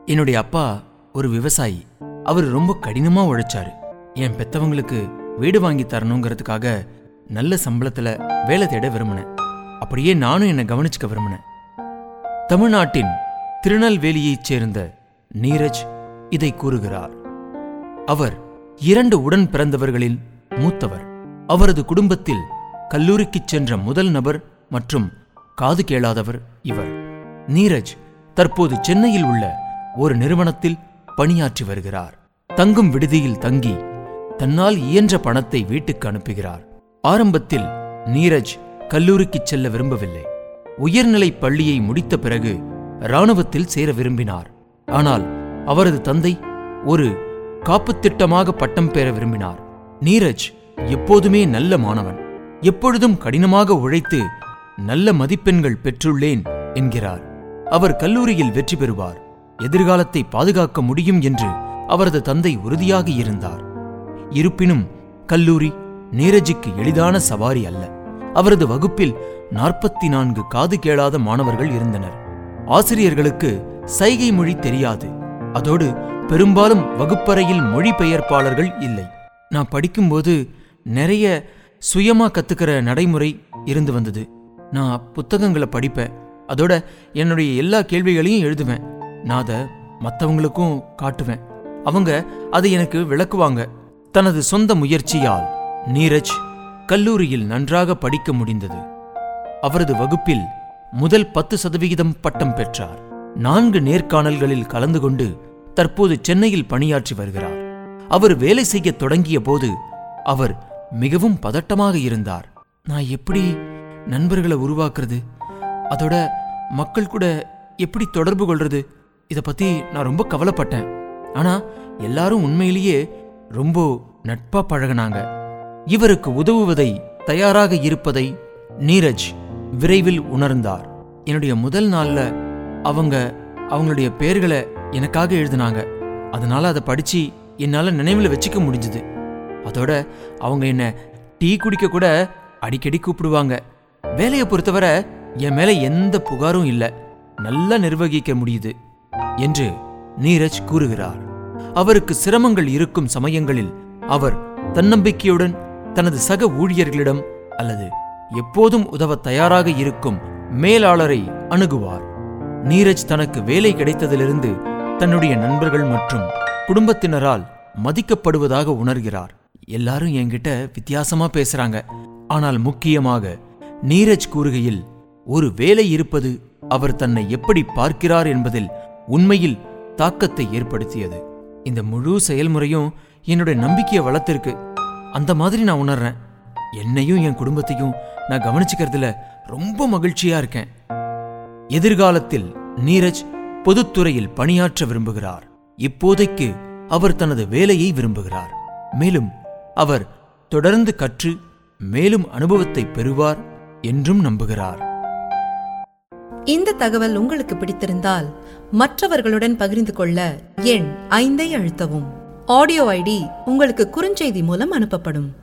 என்னுடைய அப்பா ஒரு விவசாயி அவர் ரொம்ப கடினமா உழைச்சாரு என் பெத்தவங்களுக்கு வீடு வாங்கி தரணுங்கிறதுக்காக நல்ல சம்பளத்துல வேலை தேட விரும்பினேன் அப்படியே நானும் என்னை கவனிச்சுக்க விரும்பினேன் தமிழ்நாட்டின் திருநெல்வேலியைச் சேர்ந்த நீரஜ் இதை கூறுகிறார் அவர் இரண்டு உடன் பிறந்தவர்களில் மூத்தவர் அவரது குடும்பத்தில் கல்லூரிக்குச் சென்ற முதல் நபர் மற்றும் காது கேளாதவர் இவர் நீரஜ் தற்போது சென்னையில் உள்ள ஒரு நிறுவனத்தில் பணியாற்றி வருகிறார் தங்கும் விடுதியில் தங்கி தன்னால் இயன்ற பணத்தை வீட்டுக்கு அனுப்புகிறார் ஆரம்பத்தில் நீரஜ் கல்லூரிக்குச் செல்ல விரும்பவில்லை உயர்நிலைப் பள்ளியை முடித்த பிறகு இராணுவத்தில் சேர விரும்பினார் ஆனால் அவரது தந்தை ஒரு காப்புத் திட்டமாக பட்டம் பெற விரும்பினார் நீரஜ் எப்போதுமே நல்ல மாணவன் எப்பொழுதும் கடினமாக உழைத்து நல்ல மதிப்பெண்கள் பெற்றுள்ளேன் என்கிறார் அவர் கல்லூரியில் வெற்றி பெறுவார் எதிர்காலத்தை பாதுகாக்க முடியும் என்று அவரது தந்தை உறுதியாக இருந்தார் இருப்பினும் கல்லூரி நீரஜுக்கு எளிதான சவாரி அல்ல அவரது வகுப்பில் நாற்பத்தி நான்கு காது கேளாத மாணவர்கள் இருந்தனர் ஆசிரியர்களுக்கு சைகை மொழி தெரியாது அதோடு பெரும்பாலும் வகுப்பறையில் மொழிபெயர்ப்பாளர்கள் இல்லை நான் படிக்கும்போது நிறைய சுயமா கத்துக்கிற நடைமுறை இருந்து வந்தது நான் புத்தகங்களை படிப்பேன் அதோட என்னுடைய எல்லா கேள்விகளையும் எழுதுவேன் நான் அதை மற்றவங்களுக்கும் காட்டுவேன் அவங்க அதை எனக்கு விளக்குவாங்க தனது சொந்த முயற்சியால் நீரஜ் கல்லூரியில் நன்றாக படிக்க முடிந்தது அவரது வகுப்பில் முதல் பத்து சதவிகிதம் பட்டம் பெற்றார் நான்கு நேர்காணல்களில் கலந்து கொண்டு தற்போது சென்னையில் பணியாற்றி வருகிறார் அவர் வேலை செய்யத் தொடங்கிய போது அவர் மிகவும் பதட்டமாக இருந்தார் நான் எப்படி நண்பர்களை உருவாக்குறது அதோட மக்கள் கூட எப்படி தொடர்பு கொள்றது இத பத்தி நான் ரொம்ப கவலைப்பட்டேன் ஆனா எல்லாரும் உண்மையிலேயே ரொம்ப நட்பா பழகுனாங்க இவருக்கு உதவுவதை தயாராக இருப்பதை நீரஜ் விரைவில் உணர்ந்தார் என்னுடைய முதல் நாள்ல அவங்க அவங்களுடைய பெயர்களை எனக்காக எழுதினாங்க அதனால அதை படிச்சு என்னால நினைவில் வச்சுக்க முடிஞ்சது அதோட அவங்க என்ன டீ குடிக்க கூட அடிக்கடி கூப்பிடுவாங்க வேலையை பொறுத்தவரை என் மேல எந்த புகாரும் இல்ல நல்லா நிர்வகிக்க முடியுது என்று நீரஜ் கூறுகிறார் அவருக்கு சிரமங்கள் இருக்கும் சமயங்களில் அவர் தன்னம்பிக்கையுடன் தனது சக ஊழியர்களிடம் அல்லது எப்போதும் உதவ தயாராக இருக்கும் மேலாளரை அணுகுவார் நீரஜ் தனக்கு வேலை கிடைத்ததிலிருந்து தன்னுடைய நண்பர்கள் மற்றும் குடும்பத்தினரால் மதிக்கப்படுவதாக உணர்கிறார் எல்லாரும் என்கிட்ட வித்தியாசமா பேசுறாங்க ஆனால் முக்கியமாக நீரஜ் கூறுகையில் ஒரு வேலை இருப்பது அவர் தன்னை எப்படி பார்க்கிறார் என்பதில் உண்மையில் தாக்கத்தை ஏற்படுத்தியது இந்த முழு செயல்முறையும் என்னுடைய நம்பிக்கையை வளர்த்திருக்கு அந்த மாதிரி நான் உணர்றேன் என்னையும் என் குடும்பத்தையும் நான் கவனிச்சுக்கிறதுல ரொம்ப மகிழ்ச்சியா இருக்கேன் எதிர்காலத்தில் நீரஜ் பொதுத்துறையில் பணியாற்ற விரும்புகிறார் இப்போதைக்கு அவர் தனது வேலையை விரும்புகிறார் மேலும் அவர் தொடர்ந்து கற்று மேலும் அனுபவத்தை பெறுவார் என்றும் நம்புகிறார் இந்த தகவல் உங்களுக்கு பிடித்திருந்தால் மற்றவர்களுடன் பகிர்ந்து கொள்ள எண் ஐந்தை அழுத்தவும் ஆடியோ ஐடி உங்களுக்கு குறுஞ்செய்தி மூலம் அனுப்பப்படும்